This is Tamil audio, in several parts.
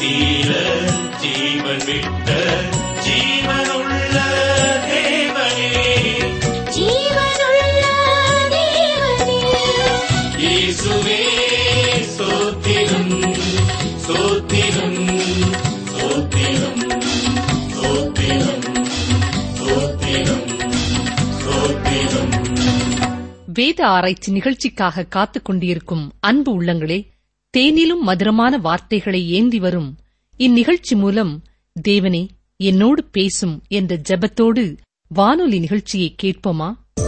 தீர ஜீவன் விட்ட ஜீவனுள்ள தேவனே ஜீவனுள்ள தேவனே இயேசுவே சோத்திரம் சோத்திரம் சோத்திரம் சோத்திரம் சோத்திரம் சோத்திரம் வேத ஆராய்ச்சி நிகழ்ச்சிக்காக காத்துக் கொண்டிருக்கும் அன்பு உள்ளங்களே தேனிலும் மதுரமான வார்த்தைகளை ஏந்தி வரும் இந்நிகழ்ச்சி மூலம் தேவனே என்னோடு பேசும் என்ற ஜெபத்தோடு வானொலி நிகழ்ச்சியை கேட்போமா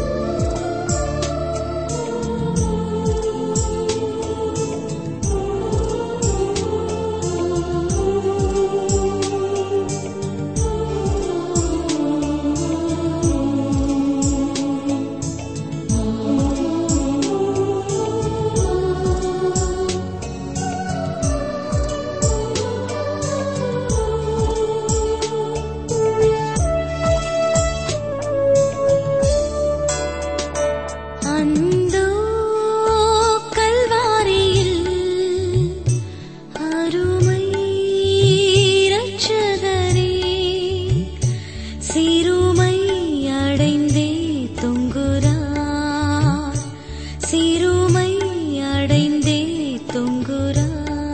அந்தோ கல்வாரியில் அருமை இரட்சகரே சிறுமை அடைந்தே தொங்குறார் சிறுமை அடைந்தே தொங்குறார்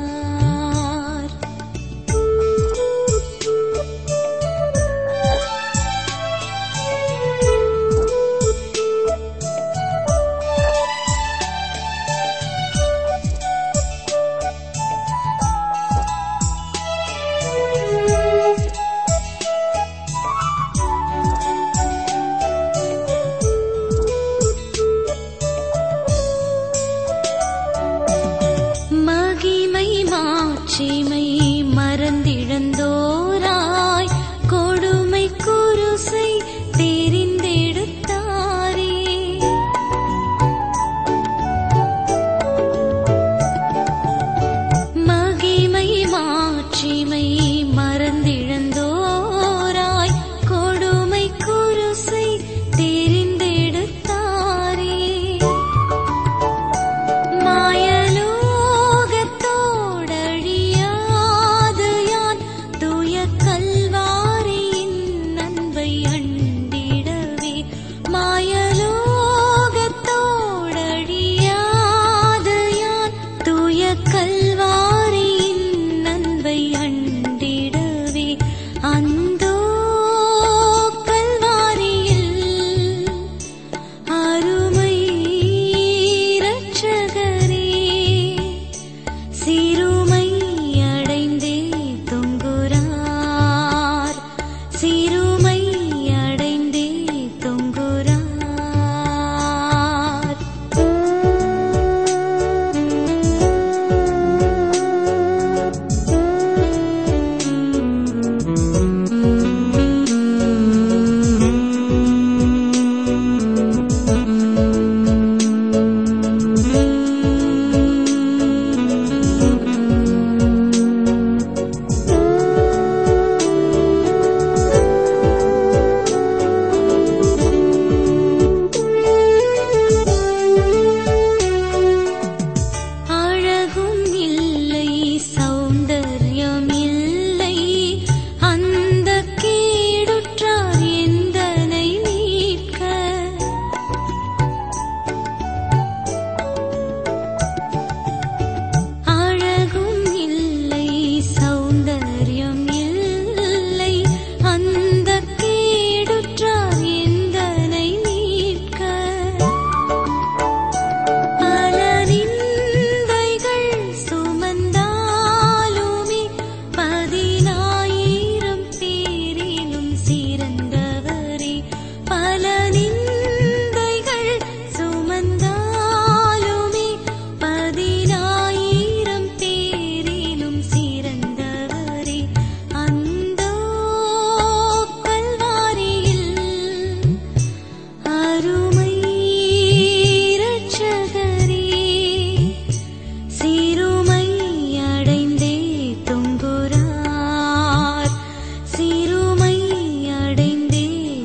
மகிமை மாட்சிமை மறந்திழந்தோராய் கொடுமை குருசை தெரிந்தெடுத்தாரே மகிமை மாட்சிமை மறந்திழந்தோராய் கொடுமை குருசை தெரிந்தெடுத்தாரே மாயலோகத்தோடழியாது யான் தூய கல்வாரியின் அன்பை அண்டிடவே மாயலோகத்தோடழியாது யான் தூய கல்வாரியின் அன்பை அண்டிடவே அந்தோ கல்வாரியில் அருமை இரட்சகரே சிறுமை அடைந்தே தொங்குறார் சிறுமை அடைந்தே தொங்குறார் அழகும் இல்லை சௌந்தர்யம் இல்லை அந்த கேடுற்றார் எந்தனை மீட்க அழகும் இல்லை சௌந்தர்யம் இல்லை அந்த கேடுற்றார் எந்தனை மீட்க பல நிந்தைகள் சுமந்தாலுமே பதினாயிரம் பேரிலும் சிறந்தவரே பல நிந்தைகள் சுமந்தாலுமே பதினாயிரம் பேரிலும் சிறந்தவரே அந்தோ கல்வாரியில் அருமை இரட்சகரே சிறுமை அடைந்தே தொங்குறார் சிறுமை அடைந்தே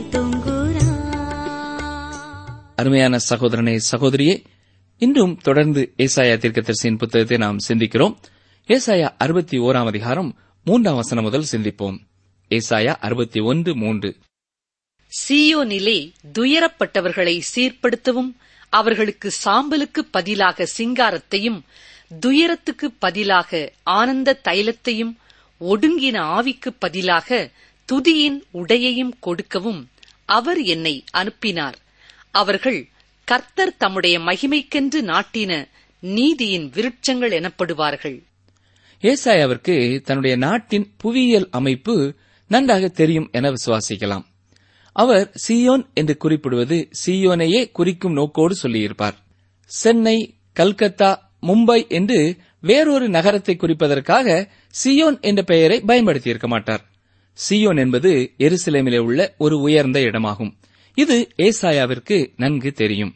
தொங்குறார் அருமையான சகோதரனே சகோதரியே இன்றும் தொடர்ந்து ஏசாயா தீர்க்கதரிசியின் புத்தகத்தை நாம் சிந்திக்கிறோம் ஏசாயா அறுபத்தி ஓராம் அதிகாரம் மூன்றாம் வசனம் முதல் சிந்திப்போம் ஏசாயா அறுபத்தி ஒன்று மூன்று சீயோனிலே துயரப்பட்டவர்களை சீர்படுத்தவும் அவர்களுக்கு சாம்பலுக்கு பதிலாக சிங்காரத்தையும் துயரத்துக்கு பதிலாக ஆனந்த தைலத்தையும் ஒடுங்கின ஆவிக்கு பதிலாக துதியின் உடையையும் கொடுக்கவும் அவர் என்னை அனுப்பினார் அவர்கள் கர்த்தர் தம்முடைய மகிமைக்கென்று நாட்டின நீதியின் விருட்சங்கள் எனப்படுவார்கள் ஏசாயாவிற்கு தன்னுடைய நாட்டின் புவியியல் அமைப்பு நன்றாக தெரியும் என விசுவாசிக்கலாம் அவர் சியோன் என்று குறிப்பிடுவது சியோனையே குறிக்கும் நோக்கோடு சொல்லியிருப்பார் சென்னை கல்கத்தா மும்பை என்று வேறொரு நகரத்தை குறிப்பதற்காக சியோன் என்ற பெயரை பயன்படுத்தியிருக்க மாட்டார் சியோன் என்பது எருசலேமிலே உள்ள ஒரு உயர்ந்த இடமாகும் இது ஏசாயாவிற்கு நன்கு தெரியும்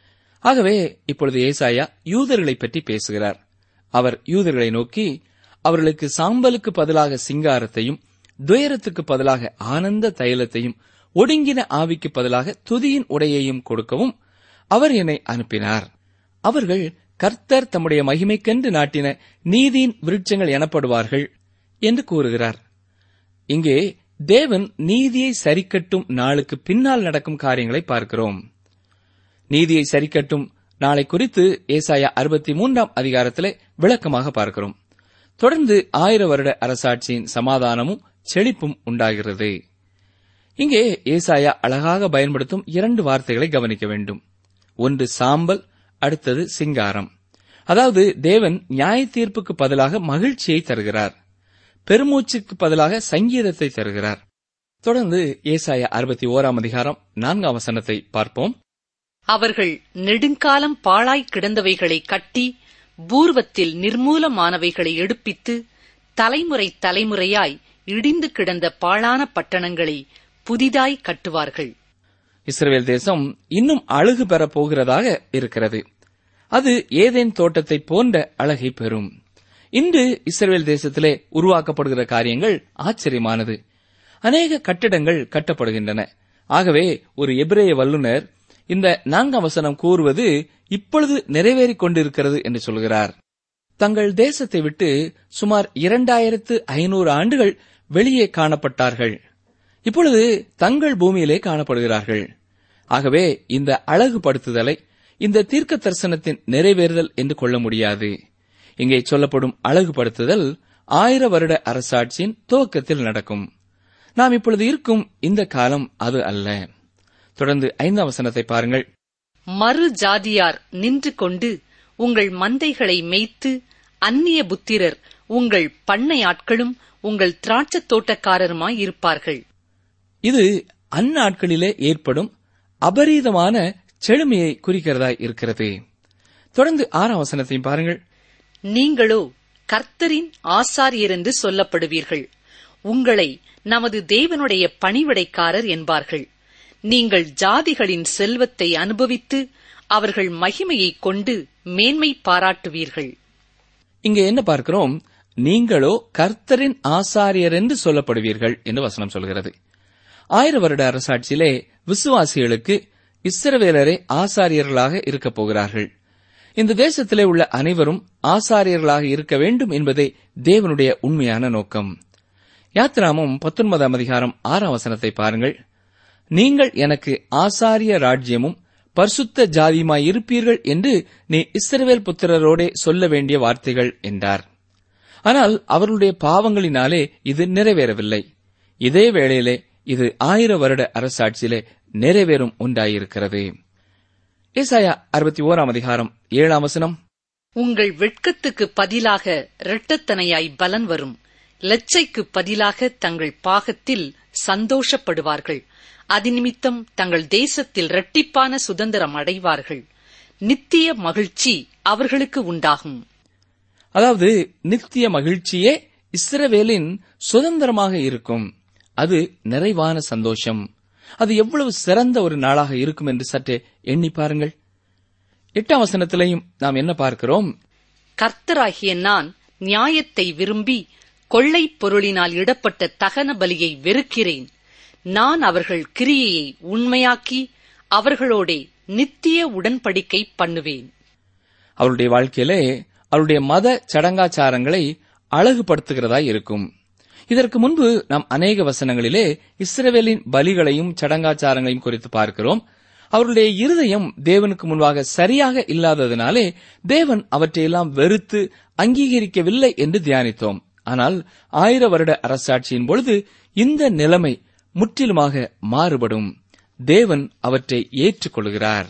ஆகவே இப்பொழுது ஏசாயா யூதர்களை பற்றி பேசுகிறார் அவர் யூதர்களை நோக்கி அவர்களுக்கு சாம்பலுக்கு பதிலாக சிங்காரத்தையும் துயரத்துக்கு பதிலாக ஆனந்த தைலத்தையும் ஒடுங்கின ஆவிக்கு பதிலாக துதியின் உடையையும் கொடுக்கவும் அவர் என்னை அனுப்பினார் அவர்கள் கர்த்தர் தம்முடைய மகிமைக்கென்று நாட்டின நீதியின் விருட்சங்கள் எனப்படுவார்கள் என்று கூறுகிறார் இங்கே தேவன் நீதியை சரிக்கட்டும் நாளுக்கு பின்னால் நடக்கும் காரியங்களை பார்க்கிறோம் நீதியை சரிக்கட்டும் நாளை குறித்து ஏசாயா அறுபத்தி மூன்றாம் அதிகாரத்திலே விளக்கமாக பார்க்கிறோம் தொடர்ந்து ஆயிர வருட அரசாட்சியின் சமாதானமும் செழிப்பும் உண்டாகிறது இங்கே ஏசாயா அழகாக பயன்படுத்தும் இரண்டு வார்த்தைகளை கவனிக்க வேண்டும் ஒன்று சாம்பல் அடுத்தது சிங்காரம் அதாவது தேவன் நியாய தீர்ப்புக்கு பதிலாக மகிழ்ச்சியை தருகிறார் பெருமூச்சுக்கு பதிலாக சங்கீதத்தை தருகிறார் தொடர்ந்து ஏசாயா அறுபத்தி ஓராம் அதிகாரம் நான்காம் வசனத்தை பார்ப்போம் அவர்கள் நெடுங்காலம் பாழாய் கிடந்தவைகளை கட்டி பூர்வத்தில் நிர்மூலமானவைகளை எடுப்பித்து தலைமுறை தலைமுறையாய் இடிந்து கிடந்த பாழான பட்டணங்களை புதிதாய் கட்டுவார்கள் இஸ்ரவேல் தேசம் இன்னும் அழகு பெறப் போகிறதாக இருக்கிறது அது ஏதேன் தோட்டத்தை போன்ற அழகை பெறும் இன்று இஸ்ரவேல் தேசத்திலே உருவாக்கப்படுகிற காரியங்கள் ஆச்சரியமானது அநேக கட்டிடங்கள் கட்டப்படுகின்றன ஆகவே ஒரு எபிரேய வல்லுனர் இந்த நான்காம் வசனம் கூறுவது இப்பொழுது நிறைவேறிக் கொண்டிருக்கிறது என்று சொல்கிறார் தங்கள் தேசத்தை விட்டு சுமார் இரண்டாயிரத்து ஐநூறு ஆண்டுகள் வெளியே காணப்பட்டார்கள் இப்பொழுது தங்கள் பூமியிலே காணப்படுகிறார்கள் ஆகவே இந்த அழகுபடுத்துதலை இந்த தீர்க்க தரிசனத்தின் நிறைவேறுதல் என்று கொள்ள முடியாது இங்கே சொல்லப்படும் அழகுபடுத்துதல் ஆயிர வருட அரசாட்சியின் துவக்கத்தில் நடக்கும் நாம் இப்பொழுது இருக்கும் இந்த காலம் அது அல்ல தொடர்ந்து ஐந்தாம் வசனத்தை பாருங்கள் மறு ஜாதியார் நின்று கொண்டு உங்கள் மந்தைகளை மேய்த்து அந்நிய புத்திரர் உங்கள் பண்ணை ஆட்களும் உங்கள் திராட்சத் தோட்டக்காரருமாய் இருப்பார்கள் இது அந்நாட்களிலே ஏற்படும் அபரீதமான செழுமையை குறிக்கிறதாய் இருக்கிறது தொடர்ந்து ஆறாம் வசனத்தையும் பாருங்கள் நீங்களோ கர்த்தரின் ஆசாரியர் என்று சொல்லப்படுவீர்கள் உங்களை நமது தேவனுடைய பணிவிடைக்காரர் என்பார்கள் நீங்கள் ஜாதிகளின் செல்வத்தை அனுபவித்து அவர்கள் மகிமையைக் கொண்டு மேன்மை பாராட்டுவீர்கள் இங்கே என்ன பார்க்கிறோம் நீங்களோ கர்த்தரின் ஆசாரியர் என்று சொல்லப்படுவீர்கள் என்று வசனம் சொல்கிறது ஆயிர வருட அரசாட்சியிலே விசுவாசிகளுக்கு இஸ்ரவேலரே ஆசாரியர்களாக இருக்கப் போகிறார்கள் இந்த தேசத்திலே உள்ள அனைவரும் ஆசாரியர்களாக இருக்க வேண்டும் என்பதே தேவனுடைய உண்மையான நோக்கம் யாத்ராமும் பத்தொன்பதாம் அதிகாரம் ஆறாம் வசனத்தை பாருங்கள் நீங்கள் எனக்கு ஆசாரிய ராஜ்யமும் பரிசுத்த ஜாதியுமாய் இருப்பீர்கள் என்று நீ இஸ்ரவேல் புத்திரரோடே சொல்ல வேண்டிய வார்த்தைகள் என்றார் ஆனால் அவர்களுடைய பாவங்களினாலே இது நிறைவேறவில்லை இதே வேளையிலே இது ஆயிர வருட அரசாட்சியிலே நிறைவேறும் ஒன்றாயிருக்கிறது ஏசாயா அறுபத்தி ஓராம் அதிகாரம் ஏழாம் வசனம் உங்கள் வெட்கத்துக்கு பதிலாக இரட்டத்தனையாய் பலன் வரும் லச்சைக்கு பதிலாக தங்கள் பாகத்தில் சந்தோஷப்படுவார்கள் அதிநிமித்தம் தங்கள் தேசத்தில் இரட்டிப்பான சுதந்திரம் அடைவார்கள் நித்திய மகிழ்ச்சி அவர்களுக்கு உண்டாகும் அதாவது நித்திய மகிழ்ச்சியே இஸ்ரவேலின் சுதந்திரமாக இருக்கும் அது நிறைவான சந்தோஷம் அது எவ்வளவு சிறந்த ஒரு நாளாக இருக்கும் என்று சற்றே எண்ணி பாருங்கள் எட்டாம் வசனத்திலையும் நாம் என்ன பார்க்கிறோம் கர்த்தராகிய நான் நியாயத்தை விரும்பி கொள்ளைப் பொருளினால் இடப்பட்ட தகன பலியை வெறுக்கிறேன் நான் அவர்கள் கிரியையை உண்மையாக்கி அவர்களோடே நித்திய உடன்படிக்கை பண்ணுவேன் அவருடைய வாழ்க்கையிலே அவருடைய மத சடங்காச்சாரங்களை அழகுபடுத்துகிறதாய் இருக்கும் இதற்கு முன்பு நாம் அநேக வசனங்களிலே இஸ்ரவேலின் பலிகளையும் சடங்காச்சாரங்களையும் குறித்து பார்க்கிறோம் அவருடைய இருதயம் தேவனுக்கு முன்பாக சரியாக இல்லாததினாலே தேவன் அவற்றையெல்லாம் வெறுத்து அங்கீகரிக்கவில்லை என்று தியானித்தோம் ஆனால் ஆயிர வருட அரசாட்சியின் பொழுது இந்த நிலைமை முற்றிலுமாக மாறுபடும் தேவன் அவற்றை ஏற்றுக்கொள்கிறார்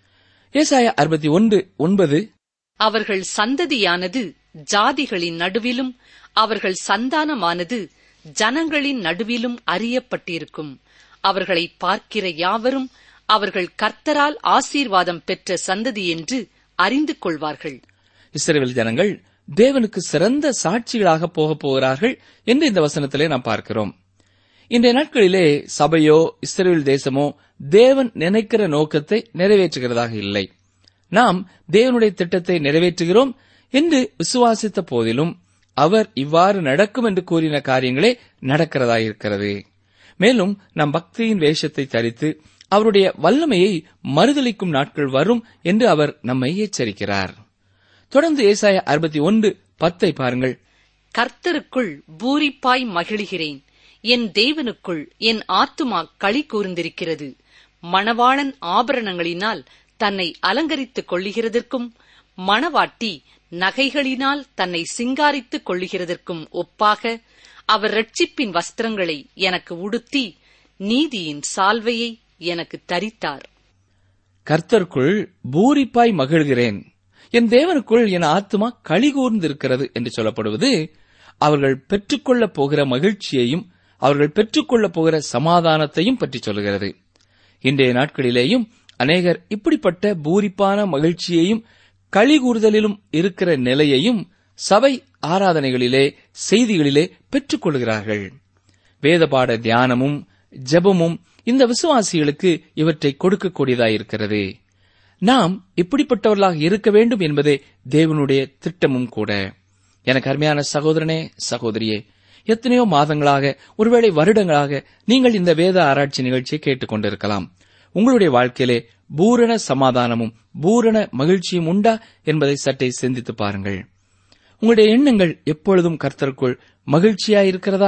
ஏசாயா அறுபத்தி ஒன்று ஒன்பது அவர்கள் சந்ததியானது ஜாதிகளின் நடுவிலும் அவர்கள் சந்தானமானது ஜனங்களின் நடுவிலும் அறியப்பட்டிருக்கும் அவர்களை பார்க்கிற யாவரும் அவர்கள் கர்த்தரால் ஆசீர்வாதம் பெற்ற சந்ததி என்று அறிந்து கொள்வார்கள் இஸ்ரவேல் ஜனங்கள் தேவனுக்கு சிறந்த சாட்சிகளாக போகப் போகிறார்கள் என்று இந்த வசனத்திலே நாம் பார்க்கிறோம் இன்றைய நாட்களிலே சபையோ இஸ்ரேல் தேசமோ தேவன் நினைக்கிற நோக்கத்தை நிறைவேற்றுகிறதாக இல்லை நாம் தேவனுடைய திட்டத்தை நிறைவேற்றுகிறோம் என்று விசுவாசித்த போதிலும் அவர் இவ்வாறு நடக்கும் என்று கூறின காரியங்களே நடக்கிறதாயிருக்கிறது மேலும் நம் பக்தியின் வேஷத்தை தரித்து அவருடைய வல்லமையை மறுதளிக்கும் நாட்கள் வரும் என்று அவர் நம்மை எச்சரிக்கிறார் தொடர்ந்து ஏசாய அறுபத்தி ஒன்று பத்தை பாருங்கள் கர்த்தருக்குள் பூரிப்பாய் மகிழ்கிறேன் என் தேவனுக்குள் என் ஆத்துமா களி கூர்ந்திருக்கிறது மணவாளன் ஆபரணங்களினால் தன்னை அலங்கரித்துக் கொள்ளுகிறதற்கும் மணவாட்டி நகைகளினால் தன்னை சிங்காரித்துக் கொள்ளுகிறதற்கும் ஒப்பாக அவர் ரட்சிப்பின் வஸ்திரங்களை எனக்கு உடுத்தி நீதியின் சால்வையை எனக்கு தரித்தார் கர்த்தருக்குள் பூரிப்பாய் மகிழ்கிறேன் என் தேவனுக்குள் என் ஆத்துமா களிகூர்ந்திருக்கிறது என்று சொல்லப்படுவது அவர்கள் பெற்றுக்கொள்ளப் போகிற மகிழ்ச்சியையும் அவர்கள் பெற்றுக்கொள்ளப் போகிற சமாதானத்தையும் பற்றி சொல்கிறது இன்றைய நாட்களிலேயும் அநேகர் இப்படிப்பட்ட பூரிப்பான மகிழ்ச்சியையும் களிகூறுதலிலும் இருக்கிற நிலையையும் சபை ஆராதனைகளிலே செய்திகளிலே பெற்றுக்கொள்கிறார்கள் வேதபாட தியானமும் ஜெபமும் இந்த விசுவாசிகளுக்கு இவற்றை கொடுக்கக்கூடியதாயிருக்கிறது நாம் இப்படிப்பட்டவர்களாக இருக்க வேண்டும் என்பதே தேவனுடைய திட்டமும் கூட எனக்கு அருமையான சகோதரனே சகோதரியே எத்தனையோ மாதங்களாக ஒருவேளை வருடங்களாக நீங்கள் இந்த வேத ஆராய்ச்சி நிகழ்ச்சியை கேட்டுக்கொண்டிருக்கலாம் உங்களுடைய வாழ்க்கையிலே பூரண சமாதானமும் பூரண மகிழ்ச்சியும் உண்டா என்பதை சற்றே சிந்தித்து பாருங்கள் உங்களுடைய எண்ணங்கள் எப்பொழுதும் கர்த்தருக்குள் மகிழ்ச்சியாயிருக்கிறதா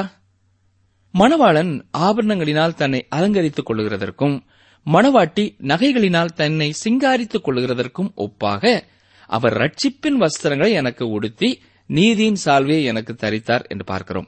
மணவாளன் ஆபரணங்களினால் தன்னை அலங்கரித்துக் கொள்ளுகிறதற்கும் மணவாட்டி நகைகளினால் தன்னை சிங்காரித்துக் கொள்ளுகிறதற்கும் ஒப்பாக அவர் ரட்சிப்பின் வஸ்திரங்களை எனக்கு உடுத்தி நீதியின் சால்வையை எனக்கு தரித்தார் என்று பார்க்கிறோம்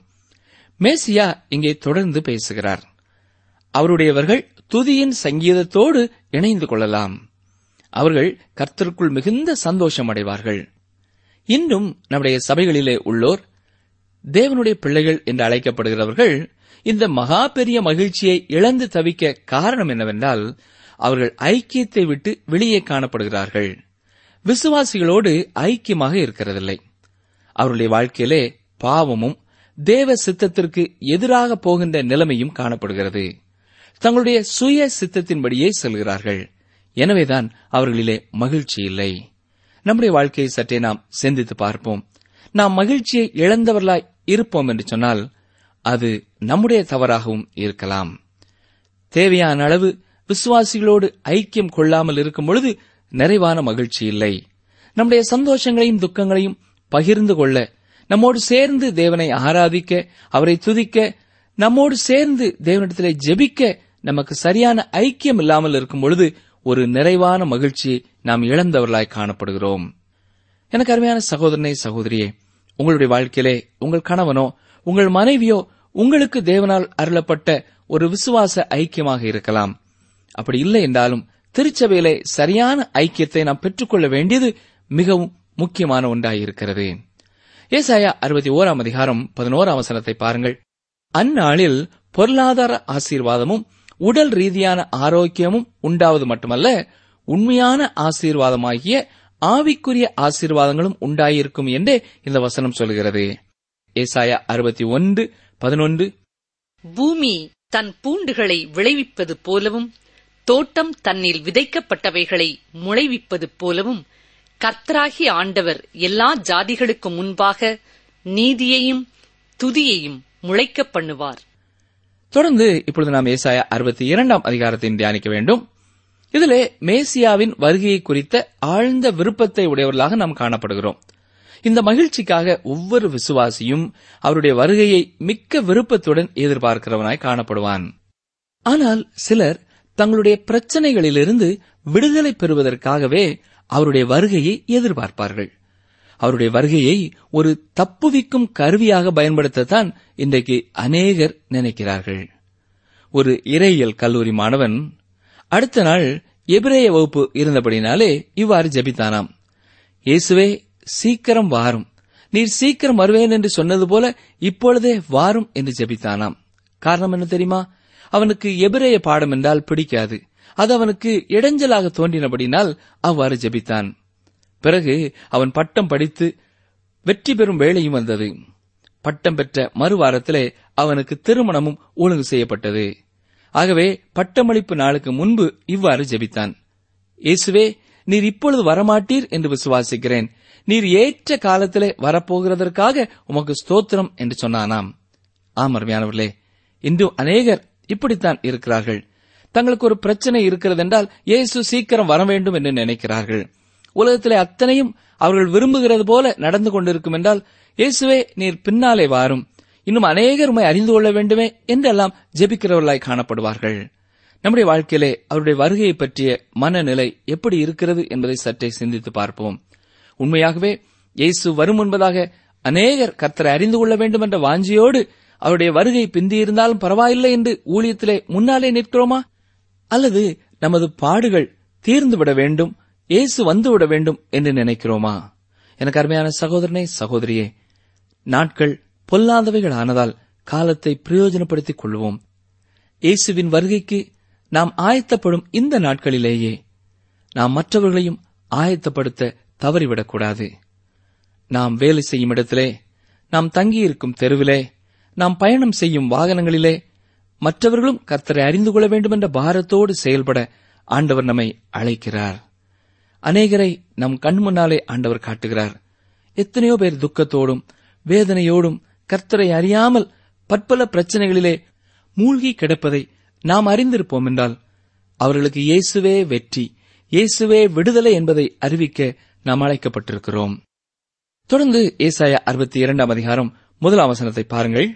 மேசியா இங்கே தொடர்ந்து பேசுகிறார் அவருடையவர்கள் துதியின் சங்கீதத்தோடு இணைந்து கொள்ளலாம் அவர்கள் கர்த்தருக்குள் மிகுந்த சந்தோஷம் அடைவார்கள் இன்னும் நம்முடைய சபைகளிலே உள்ளோர் தேவனுடைய பிள்ளைகள் என்று அழைக்கப்படுகிறவர்கள் இந்த மகா பெரிய மகிழ்ச்சியை இழந்து தவிக்க காரணம் என்னவென்றால் அவர்கள் ஐக்கியத்தை விட்டு வெளியே காணப்படுகிறார்கள் விசுவாசிகளோடு ஐக்கியமாக இருக்கிறதில்லை அவருடைய வாழ்க்கையிலே பாவமும் தேவ சித்தத்திற்கு எதிராக போகின்ற நிலைமையும் காணப்படுகிறது தங்களுடைய சுய சித்தத்தின்படியே செல்கிறார்கள் எனவேதான் அவர்களிலே மகிழ்ச்சி இல்லை நம்முடைய வாழ்க்கையை சற்றே நாம் சிந்தித்து பார்ப்போம் நாம் மகிழ்ச்சியை இழந்தவர்களாய் இருப்போம் என்று சொன்னால் அது நம்முடைய தவறாகவும் இருக்கலாம் தேவையான அளவு விசுவாசிகளோடு ஐக்கியம் கொள்ளாமல் இருக்கும் பொழுது நிறைவான மகிழ்ச்சி இல்லை நம்முடைய சந்தோஷங்களையும் துக்கங்களையும் பகிர்ந்து கொள்ள நம்மோடு சேர்ந்து தேவனை ஆராதிக்க அவரை துதிக்க நம்மோடு சேர்ந்து தேவனிடத்திலே ஜெபிக்க நமக்கு சரியான ஐக்கியம் இல்லாமல் இருக்கும் பொழுது ஒரு நிறைவான மகிழ்ச்சியை நாம் இழந்தவர்களாய் காணப்படுகிறோம் எனக்கு அருமையான சகோதரனே சகோதரியே உங்களுடைய வாழ்க்கையிலே உங்கள் கணவனோ உங்கள் மனைவியோ உங்களுக்கு தேவனால் அருளப்பட்ட ஒரு விசுவாச ஐக்கியமாக இருக்கலாம் அப்படி இல்லை என்றாலும் திருச்சபையிலே சரியான ஐக்கியத்தை நாம் பெற்றுக்கொள்ள வேண்டியது மிகவும் முக்கியமான ஒன்றாயிருக்கிறது ஏசாயா அறுபத்தி ஓராம் அதிகாரம் பதினோராம் வசனத்தை பாருங்கள் அந்நாளில் பொருளாதார ஆசீர்வாதமும் உடல் ரீதியான ஆரோக்கியமும் உண்டாவது மட்டுமல்ல உண்மையான ஆசீர்வாதமாகிய ஆவிக்குரிய ஆசீர்வாதங்களும் உண்டாயிருக்கும் என்றே இந்த வசனம் சொல்கிறது ஏசாயா அறுபத்தி ஒன்று பதினொன்று பூமி தன் பூண்டுகளை விளைவிப்பது போலவும் தோட்டம் தன்னில் விதைக்கப்பட்டவைகளை முளைவிப்பது போலவும் கர்த்தராகி ஆண்டவர் எல்லா ஜாதிகளுக்கு முன்பாக நீதியையும் துதியையும் முளைக்கப் பண்ணுவார் தொடர்ந்து இப்பொழுது நாம் ஏசாயா அறுபத்தி இரண்டாம் அதிகாரத்தை தியானிக்க வேண்டும் இதிலே மேசியாவின் வருகையை குறித்த ஆழ்ந்த விருப்பத்தை உடையவர்களாக நாம் காணப்படுகிறோம் இந்த மகிழ்ச்சிக்காக ஒவ்வொரு விசுவாசியும் அவருடைய வருகையை மிக்க விருப்பத்துடன் எதிர்பார்க்கிறவனாய் காணப்படுவான் ஆனால் சிலர் தங்களுடைய பிரச்சனைகளிலிருந்து விடுதலை பெறுவதற்காகவே அவருடைய வருகையை எதிர்பார்ப்பார்கள் அவருடைய வருகையை ஒரு தப்புவிக்கும் கருவியாக பயன்படுத்தத்தான் இன்றைக்கு அநேகர் நினைக்கிறார்கள் ஒரு இறையியல் கல்லூரி மாணவன் அடுத்த நாள் எபிரேய வகுப்பு இருந்தபடினாலே இவ்வாறு ஜெபித்தானாம் இயேசுவே சீக்கிரம் வாரும் நீர் சீக்கிரம் வருவேன் என்று சொன்னது போல இப்பொழுதே வாரும் என்று ஜெபித்தானாம் காரணம் என்ன தெரியுமா அவனுக்கு எபிரேய பாடம் என்றால் பிடிக்காது அது அவனுக்கு இடைஞ்சலாக தோன்றினபடினால் அவ்வாறு ஜெபித்தான் பிறகு அவன் பட்டம் படித்து வெற்றி பெறும் வேளையும் வந்தது பட்டம் பெற்ற மறுவாரத்திலே அவனுக்கு திருமணமும் ஒழுங்கு செய்யப்பட்டது ஆகவே பட்டமளிப்பு நாளுக்கு முன்பு இவ்வாறு ஜெபித்தான் இயேசுவே நீர் இப்பொழுது வரமாட்டீர் என்று விசுவாசிக்கிறேன் நீர் ஏற்ற காலத்திலே வரப்போகிறதற்காக உமக்கு ஸ்தோத்திரம் என்று சொன்னானாம் ஆம் அருமையானவர்களே இன்றும் அநேகர் இப்படித்தான் இருக்கிறார்கள் தங்களுக்கு ஒரு பிரச்சனை இருக்கிறது என்றால் இயேசு சீக்கிரம் வர வேண்டும் என்று நினைக்கிறார்கள் உலகத்திலே அத்தனையும் அவர்கள் விரும்புகிறது போல நடந்து கொண்டிருக்கும் என்றால் இயேசுவே நீர் பின்னாலே வாரும் இன்னும் அநேகர் உம்மை அறிந்து கொள்ள வேண்டுமே என்றெல்லாம் ஜெபிக்கிறவர்களாய் காணப்படுவார்கள் நம்முடைய வாழ்க்கையிலே அவருடைய வருகையை பற்றிய மனநிலை எப்படி இருக்கிறது என்பதை சற்றே சிந்தித்து பார்ப்போம் உண்மையாகவே இயேசு வரும் முன்பதாக அநேகர் கர்த்தரை அறிந்து கொள்ள வேண்டும் என்ற வாஞ்சியோடு அவருடைய வருகை பிந்தியிருந்தாலும் பரவாயில்லை என்று ஊழியத்திலே முன்னாலே நிற்கிறோமா அல்லது நமது பாடுகள் தீர்ந்துவிட வேண்டும் இயேசு வந்துவிட வேண்டும் என்று நினைக்கிறோமா எனக்கு அருமையான சகோதரனே சகோதரியே நாட்கள் பொல்லாதவைகள் ஆனதால் காலத்தை பிரயோஜனப்படுத்திக் கொள்வோம் இயேசுவின் வருகைக்கு நாம் ஆயத்தப்படும் இந்த நாட்களிலேயே நாம் மற்றவர்களையும் ஆயத்தப்படுத்த தவறிவிடக்கூடாது நாம் வேலை செய்யும் இடத்திலே நாம் தங்கியிருக்கும் தெருவிலே நாம் பயணம் செய்யும் வாகனங்களிலே மற்றவர்களும் கர்த்தரை அறிந்து கொள்ள வேண்டும் என்ற பாரத்தோடு செயல்பட ஆண்டவர் நம்மை அழைக்கிறார் அநேகரை நம் கண் முன்னாலே ஆண்டவர் காட்டுகிறார் எத்தனையோ பேர் துக்கத்தோடும் வேதனையோடும் கர்த்தரை அறியாமல் பற்பல பிரச்சனைகளிலே மூழ்கி கிடப்பதை நாம் அறிந்திருப்போம் என்றால் அவர்களுக்கு இயேசுவே வெற்றி இயேசுவே விடுதலை என்பதை அறிவிக்க நாம் அழைக்கப்பட்டிருக்கிறோம் தொடர்ந்து ஏசாயா அறுபத்தி இரண்டாம் அதிகாரம் முதலாம் வசனத்தை பாருங்கள்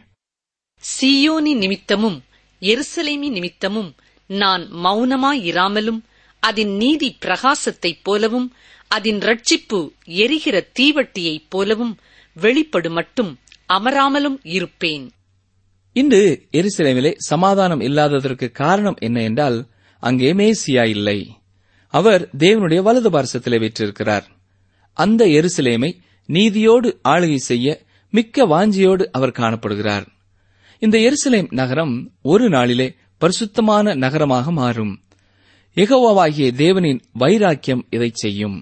சீயோனி நிமித்தமும் எருசலேமி நிமித்தமும் நான் மௌனமாயிராமலும் அதன் நீதி பிரகாசத்தைப் போலவும் அதன் ரட்சிப்பு எரிகிற தீவட்டியைப் போலவும் வெளிப்படு மட்டும் அமராமலும் இருப்பேன் இன்று எருசலேமிலே சமாதானம் இல்லாததற்கு காரணம் என்ன என்றால் அங்கே மேசியா இல்லை அவர் தேவனுடைய வலது பார்சத்திலே வீற்றிருக்கிறார் அந்த எருசலேமை நீதியோடு ஆளுகை செய்ய மிக்க வாஞ்சியோடு அவர் காணப்படுகிறார் இந்த எருசலேம் நகரம் ஒரு நாளிலே பரிசுத்தமான நகரமாக மாறும் எகோவாகிய தேவனின் வைராக்கியம் இதைச் செய்யும்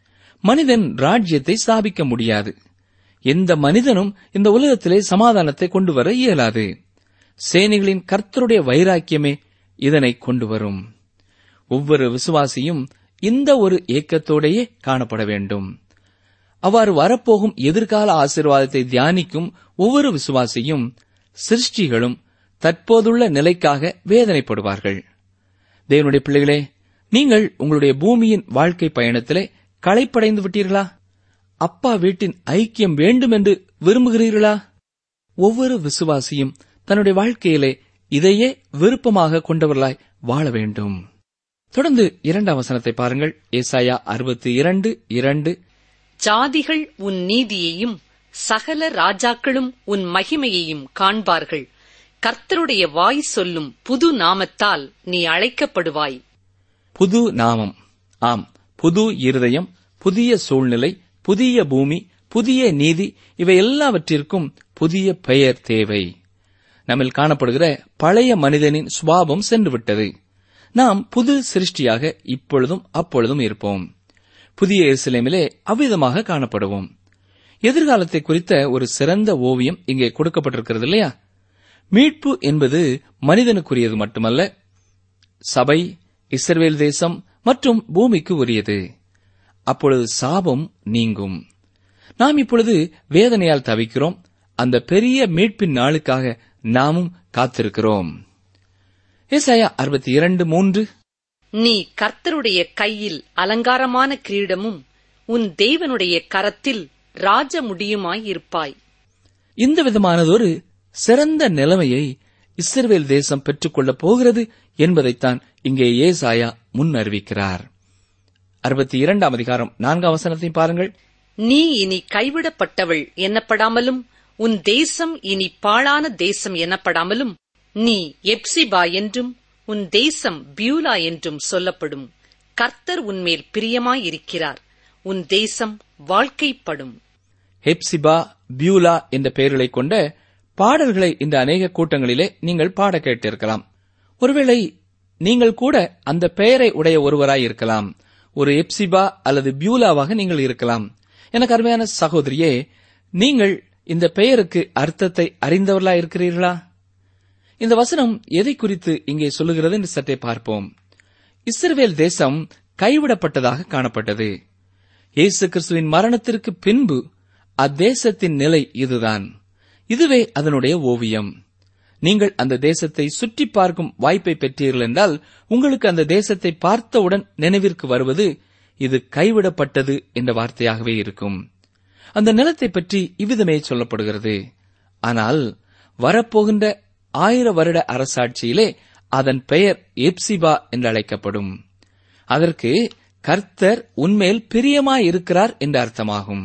மனிதன் ராஜ்யத்தை ஸ்தாபிக்க முடியாது எந்த மனிதனும் இந்த உலகத்திலே சமாதானத்தை கொண்டு வர இயலாது சேனைகளின் கர்த்தருடைய வைராக்கியமே இதனை கொண்டு வரும் ஒவ்வொரு விசுவாசியும் இந்த ஒரு ஏக்கத்தோடையே காணப்பட வேண்டும் அவ்வாறு வரப்போகும் எதிர்கால ஆசீர்வாதத்தை தியானிக்கும் ஒவ்வொரு விசுவாசியும் சிருஷ்டிகளும் தற்போதுள்ள நிலைக்காக வேதனைப்படுவார்கள் தேவனுடைய பிள்ளைகளே நீங்கள் உங்களுடைய பூமியின் வாழ்க்கை பயணத்திலே களைப்படைந்து விட்டீர்களா அப்பா வீட்டின் ஐக்கியம் வேண்டும் என்று விரும்புகிறீர்களா ஒவ்வொரு விசுவாசியும் தன்னுடைய வாழ்க்கையிலே இதையே விருப்பமாக கொண்டவர்களாய் வாழ வேண்டும் தொடர்ந்து இரண்டாம் வசனத்தை பாருங்கள் ஏசாயா அறுபத்தி இரண்டு இரண்டு ஜாதிகள் உன் நீதியையும் சகல ராஜாக்களும் உன் மகிமையையும் காண்பார்கள் கர்த்தருடைய வாய் சொல்லும் புது நாமத்தால் நீ அழைக்கப்படுவாய் புது நாமம் ஆம் புது இருதயம் புதிய சூழ்நிலை புதிய பூமி புதிய நீதி இவை எல்லாவற்றிற்கும் புதிய பெயர் தேவை நம்மில் காணப்படுகிற பழைய மனிதனின் சுபாவம் சென்றுவிட்டது நாம் புது சிருஷ்டியாக இப்பொழுதும் அப்பொழுதும் இருப்போம் புதிய எருசலேமிலே அவ்விதமாக காணப்படுவோம் எதிர்காலத்தை குறித்த ஒரு சிறந்த ஓவியம் இங்கே கொடுக்கப்பட்டிருக்கிறது இல்லையா மீட்பு என்பது மனிதனுக்குரியது மட்டுமல்ல சபை இஸ்ரவேல் தேசம் மற்றும் பூமிக்கு உரியது அப்பொழுது சாபம் நீங்கும் நாம் இப்பொழுது வேதனையால் தவிக்கிறோம் அந்த பெரிய மீட்பின் நாளுக்காக நாமும் காத்திருக்கிறோம் ஏசாயா அறுபத்தி இரண்டு மூன்று நீ கர்த்தருடைய கையில் அலங்காரமான கிரீடமும் உன் தேவனுடைய கரத்தில் ராஜ முடியுமாயிருப்பாய் இந்த விதமானதொரு சிறந்த நிலைமையை இஸ்ரவேல் தேசம் பெற்றுக்கொள்ளப் போகிறது என்பதைத்தான் இங்கே ஏசாயா முன் அறிவிக்கிறார் அறுபத்தி இரண்டாம் அதிகாரம் நான்காம் வசனத்தை பாருங்கள் நீ இனி கைவிடப்பட்டவள் எண்ணப்படாமலும் உன் தேசம் இனி பாழான தேசம் எண்ணப்படாமலும் நீ எப்சிபா என்றும் உன் தேசம் பியூலா என்றும் சொல்லப்படும் கர்த்தர் உன்மேல் பிரியமாயிருக்கிறார் உன் தேசம் வாழ்க்கைப்படும் ஹெப்சிபா பியூலா என்ற பெயர்களைக் கொண்ட பாடல்களை இந்த அநேக கூட்டங்களிலே நீங்கள் பாட கேட்டிருக்கலாம் ஒருவேளை நீங்கள் கூட அந்த பெயரை உடைய ஒருவராய் இருக்கலாம் ஒரு எப்சிபா அல்லது பியூலாவாக நீங்கள் இருக்கலாம் எனக்கு அருமையான சகோதரியே நீங்கள் இந்த பெயருக்கு அர்த்தத்தை அறிந்தவர்களா இருக்கிறீர்களா இந்த வசனம் எதை குறித்து இங்கே சொல்லுகிறது என்று சற்றே பார்ப்போம் இஸ்ரவேல் தேசம் கைவிடப்பட்டதாக காணப்பட்டது இயேசு கிறிஸ்துவின் மரணத்திற்கு பின்பு அத்தேசத்தின் நிலை இதுதான் இதுவே அதனுடைய ஓவியம் நீங்கள் அந்த தேசத்தை சுற்றி பார்க்கும் வாய்ப்பை பெற்றீர்கள் என்றால் உங்களுக்கு அந்த தேசத்தை பார்த்தவுடன் நினைவிற்கு வருவது இது கைவிடப்பட்டது என்ற வார்த்தையாகவே இருக்கும் அந்த நிலத்தை பற்றி இவ்விதமே சொல்லப்படுகிறது ஆனால் வரப்போகின்ற ஆயிர வருட அரசாட்சியிலே அதன் பெயர் எப்சிபா என்று அழைக்கப்படும் அதற்கு கர்த்தர் உன்மேல் பிரியமாயிருக்கிறார் என்று அர்த்தமாகும்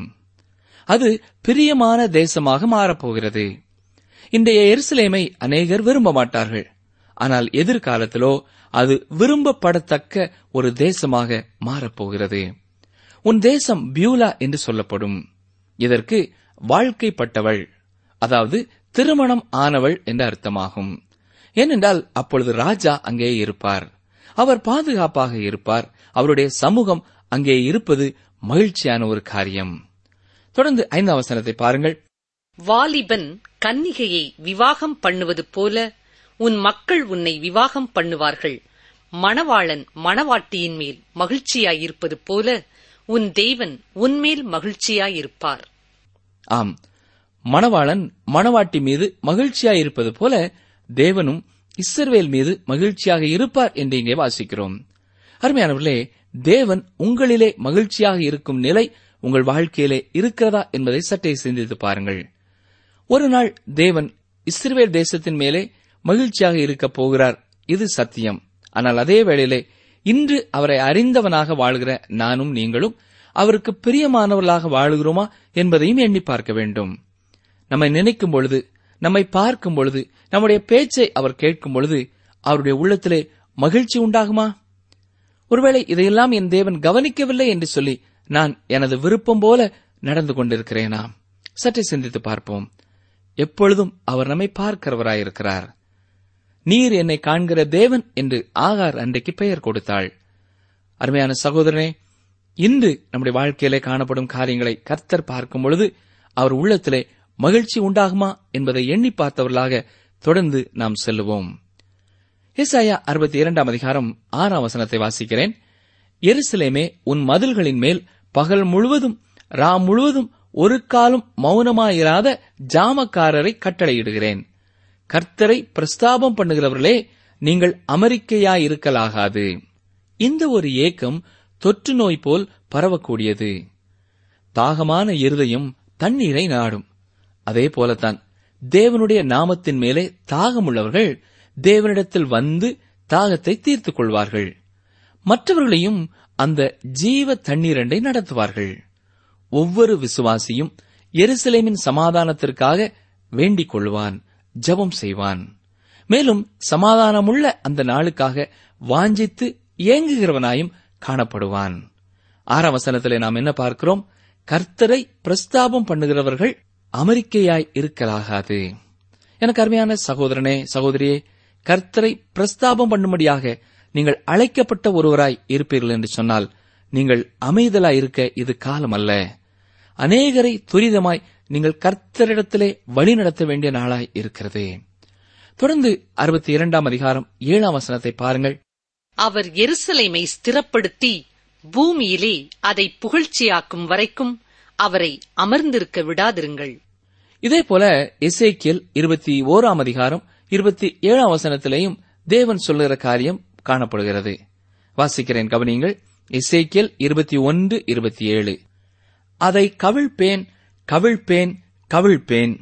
அது பிரியமான தேசமாக மாறப்போகிறது இன்றைய எருசலேமை அநேகர் விரும்ப மாட்டார்கள் ஆனால் எதிர்காலத்திலோ அது விரும்பப்படத்தக்க ஒரு தேசமாக மாறப்போகிறது உன் தேசம் பியூலா என்று சொல்லப்படும் இதற்கு வாழ்க்கைப்பட்டவள் அதாவது திருமணம் ஆனவள் என்று அர்த்தமாகும் ஏனென்றால் அப்பொழுது ராஜா அங்கே இருப்பார் அவர் பாதுகாப்பாக இருப்பார் அவருடைய சமூகம் அங்கே இருப்பது மகிழ்ச்சியான ஒரு காரியம் தொடர்ந்து ஐந்தாம் வசனத்தை பாருங்கள் வாலிபன் கன்னிகையை விவாகம் பண்ணுவது போல உன் மக்கள் உன்னை விவாகம் பண்ணுவார்கள் மணவாளன் மணவாட்டியின் மேல் மகிழ்ச்சியாயிருப்பது போல உன் தேவன் உன்மேல் மகிழ்ச்சியாயிருப்பார் ஆம் மணவாளன் மணவாட்டி மீது மகிழ்ச்சியாயிருப்பது போல தேவனும் இஸ்ரவேல் மீது மகிழ்ச்சியாக இருப்பார் என்று இங்கே வாசிக்கிறோம் அருமையானவர்களே தேவன் உங்களிலே மகிழ்ச்சியாக இருக்கும் நிலை உங்கள் வாழ்க்கையிலே இருக்கிறதா என்பதை சற்றே சிந்தித்து பாருங்கள் ஒரு நாள் தேவன் இஸ்ரவேல் தேசத்தின் மேலே மகிழ்ச்சியாக இருக்கப் போகிறார் இது சத்தியம் ஆனால் அதே வேளையிலே இன்று அவரை அறிந்தவனாக வாழ்கிற நானும் நீங்களும் அவருக்கு பிரியமானவர்களாக வாழுகிறோமா என்பதையும் எண்ணி பார்க்க வேண்டும் நம்மை நினைக்கும் பொழுது நம்மை பார்க்கும் பொழுது நம்முடைய பேச்சை அவர் கேட்கும் பொழுது அவருடைய உள்ளத்திலே மகிழ்ச்சி உண்டாகுமா ஒருவேளை இதையெல்லாம் என் தேவன் கவனிக்கவில்லை என்று சொல்லி நான் எனது விருப்பம் போல நடந்து கொண்டிருக்கிறேனா சற்றே சிந்தித்து பார்ப்போம் எப்பொழுதும் அவர் நம்மை பார்க்கிறவராயிருக்கிறார் நீர் என்னை காண்கிற தேவன் என்று ஆகார் அன்றைக்கு பெயர் கொடுத்தாள் அருமையான சகோதரனே இன்று நம்முடைய வாழ்க்கையிலே காணப்படும் காரியங்களை கர்த்தர் பார்க்கும் பொழுது அவர் உள்ளத்திலே மகிழ்ச்சி உண்டாகுமா என்பதை எண்ணி பார்த்தவர்களாக தொடர்ந்து நாம் செல்லுவோம் ஏசாயா அறுபத்தி இரண்டாம் அதிகாரம் ஆறாம் வசனத்தை வாசிக்கிறேன் எருசலேமே உன் மதில்களின் மேல் பகல் முழுவதும் ரா முழுவதும் ஒரு காலம் மௌனமாயிராத ஜாமக்காரரை கட்டளையிடுகிறேன் கர்த்தரை பிரஸ்தாபம் பண்ணுகிறவர்களே நீங்கள் அமெரிக்கையாயிருக்கலாகாது இந்த ஒரு ஏக்கம் தொற்று நோய் போல் பரவக்கூடியது தாகமான இருதயம் தண்ணீரை நாடும் அதே போலத்தான் தேவனுடைய நாமத்தின் மேலே தாகமுள்ளவர்கள் தேவனிடத்தில் வந்து தாகத்தை தீர்த்துக் கொள்வார்கள் மற்றவர்களையும் அந்த ஜீவ தண்ணீரண்டை நடத்துவார்கள் ஒவ்வொரு விசுவாசியும் எருசலேமின் சமாதானத்திற்காக வேண்டிக் கொள்வான் ஜெபம் செய்வான் மேலும் சமாதானமுள்ள அந்த நாளுக்காக வாஞ்சித்து ஏங்குகிறவனாயும் காணப்படுவான் ஆறாம் வசனத்திலே நாம் என்ன பார்க்கிறோம் கர்த்தரை பிரஸ்தாபம் பண்ணுகிறவர்கள் அமெரிக்கையாய் இருக்கலாகாது எனக்கு அருமையான சகோதரனே சகோதரியே கர்த்தரை பிரஸ்தாபம் பண்ணும்படியாக நீங்கள் அழைக்கப்பட்ட ஒருவராய் இருப்பீர்கள் என்று சொன்னால் நீங்கள் அமைதலாய் இருக்க இது காலம் அல்ல அநேகரை துரிதமாய் நீங்கள் கர்த்தரிடத்திலே வழி நடத்த வேண்டிய நாளாய் இருக்கிறது தொடர்ந்து அறுபத்தி இரண்டாம் அதிகாரம் ஏழாம் வசனத்தை பாருங்கள் அவர் எருசலேமை ஸ்திரப்படுத்தி பூமியிலே அதை புகழ்ச்சியாக்கும் வரைக்கும் அவரை அமர்ந்திருக்க விடாதிருங்கள் இதே போல எசேக்கியல் இருபத்தி ஓராம் அதிகாரம் இருபத்தி ஏழாம் வசனத்திலேயும் தேவன் சொல்லுகிற காரியம் காணப்படுகிறது வாசிக்கிறேன் கவனியுங்கள் எசேக்கியல் இருபத்தி ஒன்று இருபத்தி ஏழு அதை கவிழ்ப்பேன் கவிழ்ப்பேன் கவிழ்ப்பேன்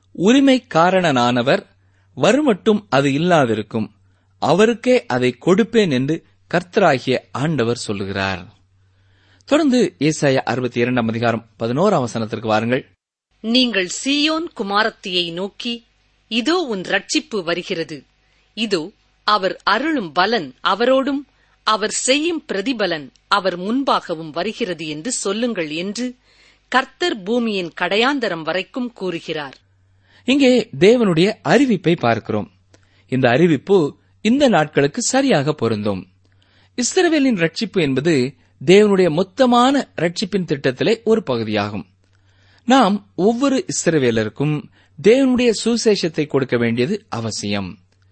உரிமைக்காரனானவர் வருமட்டும் அது இல்லாதிருக்கும் அவருக்கே அதை கொடுப்பேன் என்று கர்த்தராகிய ஆண்டவர் சொல்லுகிறார் தொடர்ந்து ஏசாயா அறுபத்தி இரண்டாம் அதிகாரம் பதினோராம் வசனத்திற்கு வாருங்கள் நீங்கள் சீயோன் குமாரத்தியை நோக்கி இதோ உன் ரட்சிப்பு வருகிறது இதோ அவர் அருளும் பலன் அவரோடும் அவர் செய்யும் பிரதிபலன் அவர் முன்பாகவும் வருகிறது என்று சொல்லுங்கள் என்று கர்த்தர் பூமியின் கடையாந்தரம் வரைக்கும் கூறுகிறார் இங்கே தேவனுடைய அறிவிப்பை பார்க்கிறோம் இந்த அறிவிப்பு இந்த நாட்களுக்கு சரியாக பொருந்தும் இஸ்ரவேலின் ரட்சிப்பு என்பது தேவனுடைய மொத்தமான ரட்சிப்பின் திட்டத்திலே ஒரு பகுதியாகும் நாம் ஒவ்வொரு இஸ்ரவேலருக்கும் தேவனுடைய சுசேஷத்தை கொடுக்க வேண்டியது அவசியம்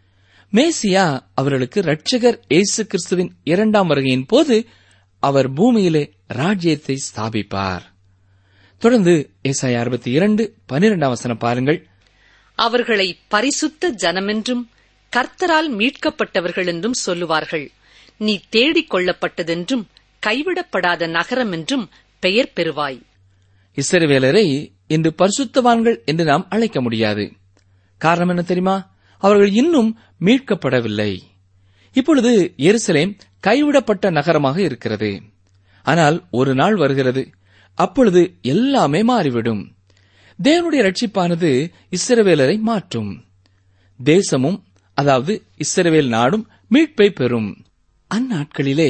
மேசியா அவர்களுக்கு ரட்சகர் இயேசு கிறிஸ்துவின் இரண்டாம் வருகையின் போது அவர் பூமியிலே ராஜ்யத்தை ஸ்தாபிப்பார் தொடர்ந்து ஏசாயா அறுபத்தி இரண்டு பனிரெண்டாம் வசனம் பாருங்கள் அவர்களை பரிசுத்த ஜனமென்றும் கர்த்தரால் மீட்கப்பட்டவர்கள் என்றும் சொல்லுவார்கள் நீ தேடிக் கொள்ளப்பட்டதென்றும் கைவிடப்படாத நகரம் என்றும் பெயர் பெறுவாய் இஸ்ரவேலரை இன்று பரிசுத்தவான்கள் என்று நாம் அழைக்க முடியாது காரணம் என்ன தெரியுமா அவர்கள் இன்னும் மீட்கப்படவில்லை இப்பொழுது எருசலேம் கைவிடப்பட்ட நகரமாக இருக்கிறது ஆனால் ஒரு நாள் வருகிறது அப்பொழுது எல்லாமே மாறிவிடும் தேவனுடைய ரட்சிப்பானது இஸ்ரவேலரை மாற்றும் தேசமும் அதாவது இஸ்ரவேல் நாடும் மீட்பை பெறும் அந்நாட்களிலே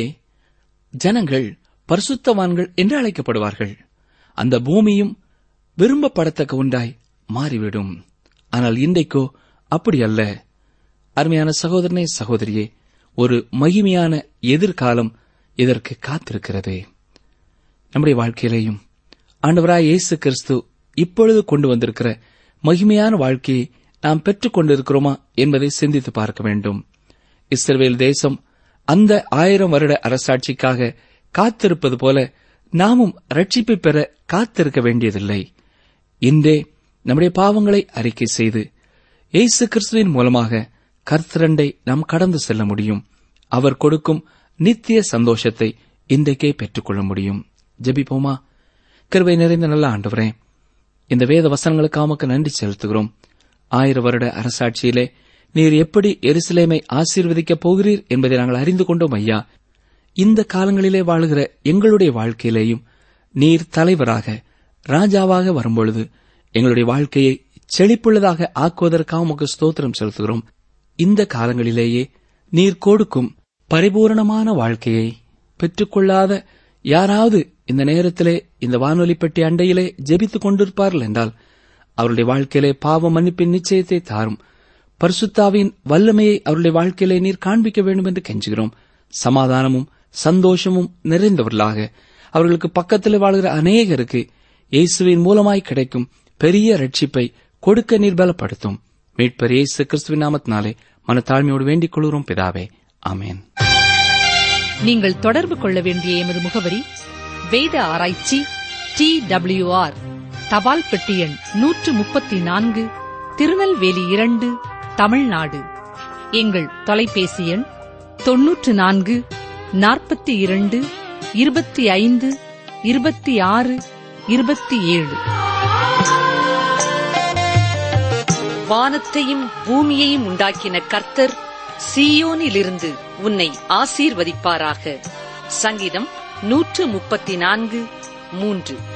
ஜனங்கள் பரிசுத்தவான்கள் என்று அழைக்கப்படுவார்கள் அந்த பூமியும் விரும்பப்படத்தக்க ஒன்றாய் மாறிவிடும் ஆனால் இன்றைக்கோ அப்படி அல்ல அருமையான சகோதரனே சகோதரியே ஒரு மகிமையான எதிர்காலம் இதற்கு காத்திருக்கிறது நம்முடைய வாழ்க்கையிலேயும் ஆண்டவராய் இயேசு கிறிஸ்து இப்பொழுது கொண்டு வந்திருக்கிற மகிமையான வாழ்க்கையை நாம் பெற்றுக் கொண்டிருக்கிறோமா என்பதை சிந்தித்து பார்க்க வேண்டும் இஸ்ரவேல் தேசம் அந்த ஆயிரம் வருட அரசாட்சிக்காக காத்திருப்பது போல நாமும் ரட்சிப்பை பெற காத்திருக்க வேண்டியதில்லை இன்றே நம்முடைய பாவங்களை அறிக்கை செய்து இயேசு கிறிஸ்துவின் மூலமாக கர்த்தரண்டை நாம் கடந்து செல்ல முடியும் அவர் கொடுக்கும் நித்திய சந்தோஷத்தை இன்றைக்கே பெற்றுக்கொள்ள முடியும் ஜெபிப்போமா கிருபை நிறைந்த நல்ல ஆண்டவரே இந்த வேத வசனங்களுக்காக உமக்கு நன்றி செலுத்துகிறோம் ஆயிர வருட அரசாட்சியிலே நீர் எப்படி எருசலேமை ஆசீர்வதிக்கப் போகிறீர் என்பதை நாங்கள் அறிந்து கொண்டோம் ஐயா இந்த காலங்களிலே வாழுகிற எங்களுடைய வாழ்க்கையிலேயும் நீர் தலைவராக ராஜாவாக வரும்பொழுது எங்களுடைய வாழ்க்கையை செழிப்புள்ளதாக ஆக்குவதற்காக உமக்கு ஸ்தோத்திரம் செலுத்துகிறோம் இந்த காலங்களிலேயே நீர் கொடுக்கும் பரிபூரணமான வாழ்க்கையை பெற்றுக்கொள்ளாத யாராவது இந்த நேரத்திலே இந்த வானொலி பெட்டி அண்டையிலே ஜெபித்துக் கொண்டிருப்பார்கள் என்றால் அவருடைய வாழ்க்கையிலே பாவ மன்னிப்பின் நிச்சயத்தை தாரும் பரிசுத்தாவின் வல்லமையை அவருடைய வாழ்க்கையிலே நீர் காண்பிக்க வேண்டும் என்று கெஞ்சுகிறோம் சமாதானமும் சந்தோஷமும் நிறைந்தவர்களாக அவர்களுக்கு பக்கத்தில் வாழ்கிற அநேகருக்கு இயேசுவின் மூலமாய் கிடைக்கும் பெரிய ரட்சிப்பை கொடுக்க நீர் பலப்படுத்தும் மீட்பர் இயேசு கிறிஸ்துவின் நாமத்தினாலே மனத்தாழ்மையோடு வேண்டிக் கொள்கிறோம் பிதாவே ஆமென் நீங்கள் தொடர்பு கொள்ள வேண்டிய எமது முகவரி வேத ஆராய்ச்சி டி ஆர் தபால் பெட்டி எண் நூற்று முப்பத்தி நான்கு திருநெல்வேலி இரண்டு தமிழ்நாடு எங்கள் தொலைபேசி எண் தொன்னூற்று நான்கு நாற்பத்தி இரண்டு இருபத்தி ஐந்து இருபத்தி ஆறு இருபத்தி ஏழு வானத்தையும் பூமியையும் உண்டாக்கின கர்த்தர் சீயோனிலிருந்து உன்னை ஆசீர்வதிப்பாராக சங்கீதம் நூற்று முப்பத்தி நான்கு மூன்று